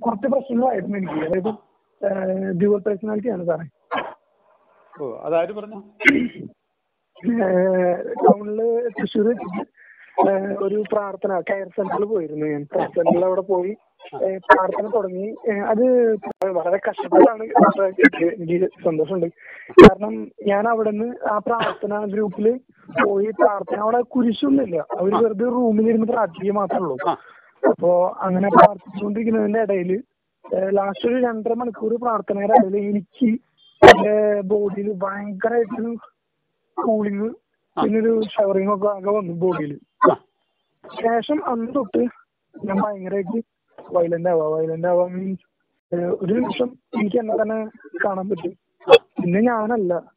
കുറച്ച് പ്രശ്നങ്ങളായിരുന്നു എനിക്ക് അതായത് ഡ്യുവൽ പേഴ്സണാലിറ്റി ആണ് സാറേ ഓ അതാര് പറഞ്ഞു ടൗണില് തൃശ്ശൂർ ഏഹ് ഒരു പ്രാർത്ഥന കയർ സെന്ററിൽ പോയിരുന്നു ഞാൻ കയർ സെന്ററിൽ അവിടെ പോയി ഏഹ് പ്രാർത്ഥന തുടങ്ങി ഏഹ് അത് വളരെ കഷ്ടപ്പെട്ടാണ് എനിക്ക് എനിക്ക് സന്തോഷമുണ്ട് കാരണം ഞാൻ അവിടെ നിന്ന് ആ പ്രാർത്ഥന ഗ്രൂപ്പിൽ പോയി പ്രാർത്ഥന അവിടെ കുരിശൊന്നുമില്ല അവര് വെറുതെ റൂമിലിരുന്ന് പ്രാർത്ഥിക്കുക മാത്രമേ ഉള്ളൂ ആ അപ്പോ അങ്ങനെ പ്രാർത്ഥിച്ചുകൊണ്ടിരിക്കുന്നതിന്റെ ഇടയിൽ ലാസ്റ്റ് ഒരു രണ്ടര മണിക്കൂർ പ്രാർത്ഥനയുടെ ഇടയിൽ എനിക്ക് എന്റെ ബോഡിയിൽ ഭയങ്കരമായിട്ടൊരു കൂളിങ് പിന്നെ ഒരു ഷവറിങ് ഒക്കെ ആകെ വന്നു ബോഡിയിൽ ആ ശേഷം അന്ന് തൊട്ട് ഞാൻ ഭയങ്കരമായിട്ട് വയലന്റ് ആവാ വയലന്റ് ആവാ മീൻസ് ഒരു നിമിഷം എനിക്ക് എന്നെ തന്നെ കാണാൻ പറ്റും പിന്നെ ഞാനല്ല